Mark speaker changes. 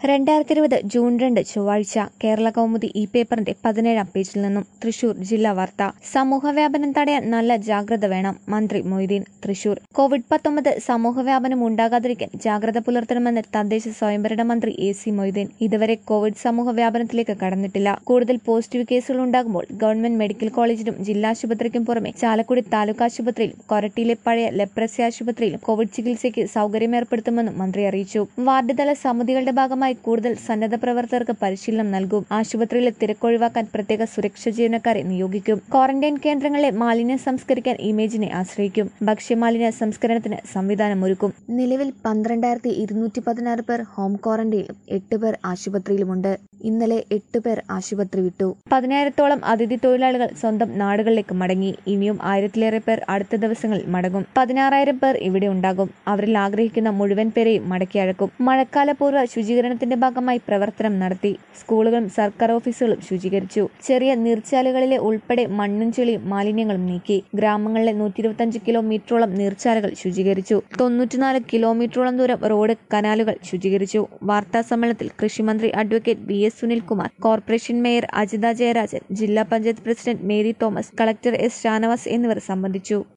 Speaker 1: രണ്ടായിരത്തി ഇരുപത് ജൂൺ രണ്ട് ചൊവ്വാഴ്ച കേരള കൗമുദി ഈ പേപ്പറിന്റെ പതിനേഴാം പേജിൽ നിന്നും തൃശൂർ ജില്ലാ വാർത്ത സമൂഹവ്യാപനം തടയാൻ നല്ല ജാഗ്രത വേണം മന്ത്രി മൊയ്തീൻ തൃശൂർ കോവിഡ് പത്തൊമ്പത് സമൂഹവ്യാപനം ഉണ്ടാകാതിരിക്കാൻ ജാഗ്രത പുലർത്തണമെന്ന് തദ്ദേശ സ്വയംഭരണ മന്ത്രി എ സി മൊയ്തീൻ ഇതുവരെ കോവിഡ് സമൂഹവ്യാപനത്തിലേക്ക് കടന്നിട്ടില്ല കൂടുതൽ പോസിറ്റീവ് കേസുകൾ ഉണ്ടാകുമ്പോൾ ഗവൺമെന്റ് മെഡിക്കൽ കോളേജിലും ജില്ലാ ആശുപത്രിക്കും പുറമെ ചാലക്കുടി താലൂക്ക് ആശുപത്രിയിലും കൊരട്ടിയിലെ പഴയ ലെപ്രസി ആശുപത്രിയിലും കോവിഡ് ചികിത്സയ്ക്ക് സൗകര്യം ഏർപ്പെടുത്തുമെന്നും മന്ത്രി അറിയിച്ചു വാർഡ് തല സമിതികളുടെ ഭാഗമായി കൂടുതൽ സന്നദ്ധ പ്രവർത്തകർക്ക് പരിശീലനം നൽകും ആശുപത്രിയിലെ തിരക്കൊഴിവാക്കാൻ പ്രത്യേക സുരക്ഷാ ജീവനക്കാരെ നിയോഗിക്കും ക്വാറന്റൈൻ കേന്ദ്രങ്ങളിലെ മാലിന്യം സംസ്കരിക്കാൻ ഇമേജിനെ ആശ്രയിക്കും ഭക്ഷ്യമാലിന്യ സംസ്കരണത്തിന് സംവിധാനമൊരുക്കും നിലവിൽ പന്ത്രണ്ടായിരത്തി ഇരുന്നൂറ്റി പതിനാറ് പേർ ഹോം ക്വാറന്റൈനിലും എട്ട് പേർ ആശുപത്രിയിലുമുണ്ട് ഇന്നലെ എട്ട് പേർ ആശുപത്രി വിട്ടു പതിനായിരത്തോളം അതിഥി തൊഴിലാളികൾ സ്വന്തം നാടുകളിലേക്ക് മടങ്ങി ഇനിയും ആയിരത്തിലേറെ പേർ അടുത്ത ദിവസങ്ങളിൽ മടങ്ങും പതിനാറായിരം പേർ ഇവിടെ ഉണ്ടാകും അവരിൽ ആഗ്രഹിക്കുന്ന മുഴുവൻ പേരെയും മടക്കി അഴക്കും മഴക്കാലപൂർവ്വ ശുചീകരണത്തിന്റെ ഭാഗമായി പ്രവർത്തനം നടത്തി സ്കൂളുകളും സർക്കാർ ഓഫീസുകളും ശുചീകരിച്ചു ചെറിയ നീർച്ചാലുകളിലെ ഉൾപ്പെടെ മണ്ണും ചെളിയും മാലിന്യങ്ങളും നീക്കി ഗ്രാമങ്ങളിലെ നൂറ്റി ഇരുപത്തിയഞ്ച് കിലോമീറ്ററോളം നീർച്ചാലുകൾ ശുചീകരിച്ചു തൊണ്ണൂറ്റിനാല് കിലോമീറ്ററോളം ദൂരം റോഡ് കനാലുകൾ ശുചീകരിച്ചു വാർത്താ സമ്മേളനത്തിൽ കൃഷിമന്ത്രി advocate V S Sunilkumar corporation mayor Ajitha Jayarajan ജില്ലാ panchayat president Mary Thomas collector S Shanavas എന്നിവർ സംബന്ധിച്ചു